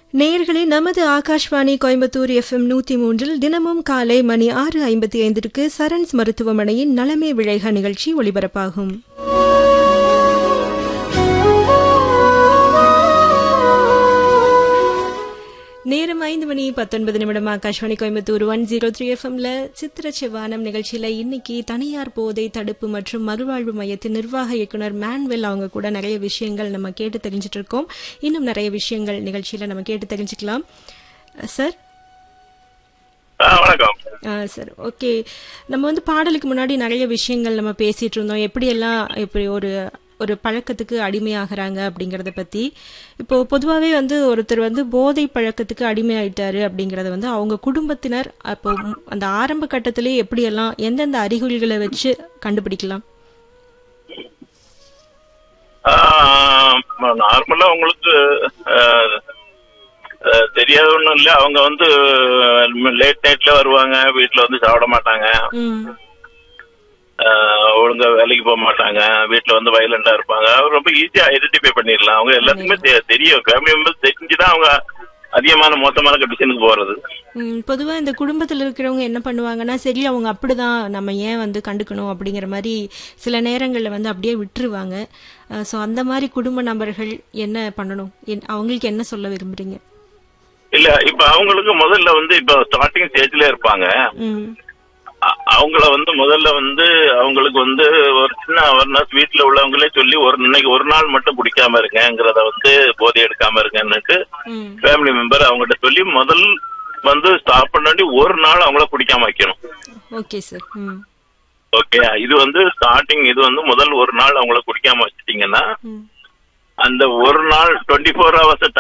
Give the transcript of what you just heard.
நேயர்களே நமது ஆகாஷ்வாணி கோயம்புத்தூர் எஃப்எம் நூத்தி மூன்றில் தினமும் காலை மணி ஆறு ஐம்பத்தி ஐந்திற்கு சரண்ஸ் மருத்துவமனையின் நலமே விளைக நிகழ்ச்சி ஒளிபரப்பாகும் நேரம் ஐந்து மணி பத்தொன்பது நிமிடம் Akashvani Coimbatore one zero three எஃப்எம்ல சித்திர செவ்வானம் நிகழ்ச்சியில இன்னைக்கு தனியார் போதை தடுப்பு மற்றும் மறுவாழ்வு மையத்தின் நிர்வாக இயக்குனர் மேன்வெல் அவங்க கூட நிறைய விஷயங்கள் நம்ம கேட்டு தெரிஞ்சிட்டு இருக்கோம் இன்னும் நிறைய விஷயங்கள் நிகழ்ச்சியில நம்ம கேட்டு தெரிஞ்சுக்கலாம் சார் ஆ, வணக்கம் சார் ஓகே நம்ம வந்து பாடலுக்கு முன்னாடி நிறைய விஷயங்கள் நம்ம பேசிட்டு இருந்தோம் எப்படியெல்லாம் இப்படி ஒரு ஒரு பழக்கத்துக்கு அடிமையாகிறாங்க அப்படிங்கறத பத்தி இப்போ பொதுவாகவே வந்து ஒருத்தர் வந்து போதை பழக்கத்துக்கு அடிமையாயிட்டாரு அப்படிங்கறத வந்து அவங்க குடும்பத்தினர் அப்போ ம், அந்த ஆரம்ப கட்டத்திலேயே எப்படியெல்லாம் எந்தெந்த அறிகுறிகளை வச்சு கண்டுபிடிக்கலாம் நார்மலா உங்களுக்கு ஆ, ஆ, தெரியாத ஒண்ணும் இல்ல அவங்க வந்து லேட் நைட்ல வருவாங்க வீட்டுல வந்து சாப்பிட மாட்டாங்க ம் ஆ, ஒழுங்கா வேலைக்கு போக மாட்டாங்க வீட்டுல வந்து வயலண்டா இருப்பாங்க அவர் ரொம்ப ஈஸியா ஐடென்டிஃபை பண்ணிடலாம் அவங்க எல்லாத்துக்குமே தெ- தெரியும் ஃபேமிலி மெம்பர்ஸ் தெரிஞ்சுதான் அவங்க அதிகமான மோசமான கண்டிஷனுக்கு போறது ம், பொதுவா இந்த குடும்பத்துல இருக்கிறவங்க என்ன பண்ணுவாங்கன்னா சரி அவங்க அப்படிதான் நம்ம ஏன் வந்து கண்டுக்கணும் அப்படிங்கிற மாதிரி சில நேரங்கள்ல வந்து அப்படியே விட்டுருவாங்க ஸோ அந்த மாதிரி குடும்ப நபர்கள் என்ன பண்ணணும் என்- அவங்களுக்கு என்ன சொல்ல விரும்புறீங்க இல்ல இப்ப அவங்களுக்கு முதல்ல வந்து இப்ப ஸ்டார்டிங் ஸ்டேஜ்ல இருப்பாங்க ம் அ- அவங்கள வந்து முதல்ல வந்து அவங்களுக்கு வந்து ஒரு சின்ன அவர்னஸ் வீட்டுல உள்ளவங்களே சொல்லி ஒரு இன்னைக்கு ஒரு நாள் மட்டும் குடிக்காம இருங்கங்கிறத வந்து போதை எடுக்காம இருங்கன்னுட்டு ம் ஃபேமிலி மெம்பர் அவங்ககிட்ட சொல்லி முதல் வந்து ஸ்டாப் பண்ணி ஒரு நாள் அவங்கள குடிக்காம வைக்கணும் ஓகே சார் ம் ஓகே இது வந்து ஸ்டார்டிங் இது வந்து முதல் ஒரு நாள் அவங்கள குடிக்காம வச்சிட்டீங்கன்னா ம் அந்த ஒரு நாள் டுவெண்ட்டி ஃபோர் ஹவர்ஸ்